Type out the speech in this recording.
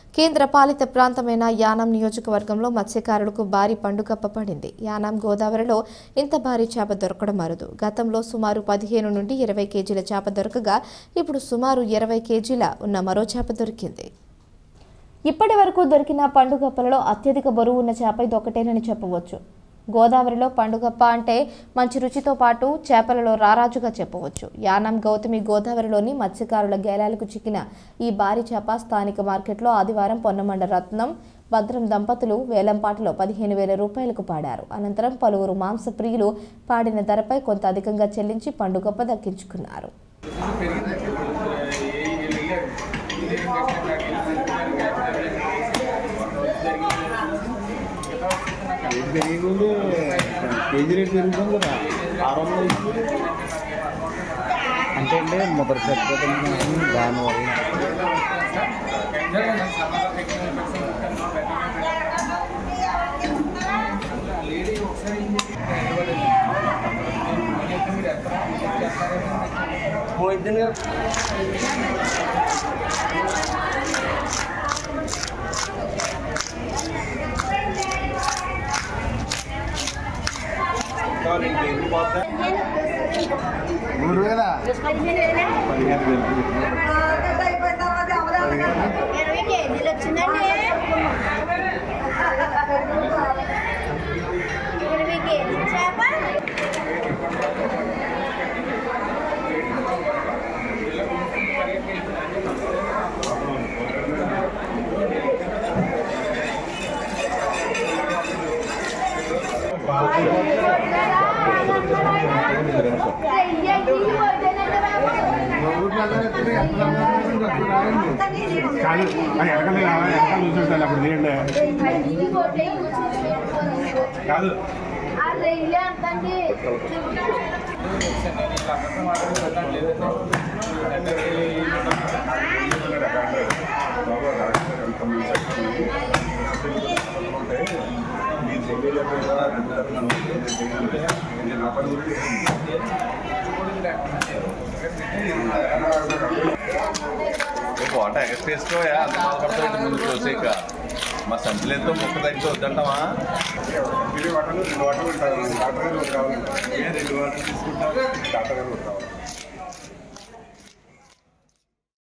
కేంద్ర పాలిత ప్రాంతమైన యానాం నియోజకవర్గంలో మత్స్యకారులకు భారీ పండుగప్ప పడింది యానాం గోదావరిలో ఇంత భారీ చేప దొరకడం అరుదు గతంలో సుమారు పదిహేను నుండి ఇరవై కేజీల చేప దొరకగా ఇప్పుడు సుమారు ఇరవై కేజీల ఉన్న మరో చేప దొరికింది ఇప్పటి వరకు దొరికిన పండుగప్పలలో అత్యధిక బరువు ఉన్న చేప ఇది ఒకటేనని చెప్పవచ్చు గోదావరిలో పండుగప్ప అంటే మంచి రుచితో పాటు చేపలలో రారాజుగా చెప్పవచ్చు యానం గౌతమి గోదావరిలోని మత్స్యకారుల గేలాలకు చిక్కిన ఈ భారీ చేప స్థానిక మార్కెట్లో ఆదివారం పొన్నమండ రత్నం భద్రం దంపతులు వేలంపాటలో పదిహేను వేల రూపాయలకు పాడారు అనంతరం పలువురు మాంస ప్రియులు పాడిన ధరపై కొంత అధికంగా చెల్లించి పండుగప్ప దక్కించుకున్నారు రేట్ పెరిగింది కేజీ రేట్ పెరుగుతుంది కదా ఆరు వందలు అవుతుంది. అంటే అంటే మొదటి చచ్చిపోతుంది దానివల్ల మూడు వేల పదిహేను వేలు ఇరవై కేజీలు వచ్చిందండి ఇరవై కేజీలు చేప కాదు అది ఎనకాల కావాలి ఎనకాల చూసుంటాను అప్పుడు తీయండి కాదు కోట ఎగస్ట్ వేసుకోయా అంత మాలు పడతాయి ముందు చూసేక మా సంచులతో ముక్క దగ్గర వద్దంటావా రెండు వాటలు రెండు వాటలు ఉంటారు డాక్టర్ గారు కావాలి రెండు వాటలు తీసుకుంటారు డాక్టర్ గారు కావాలి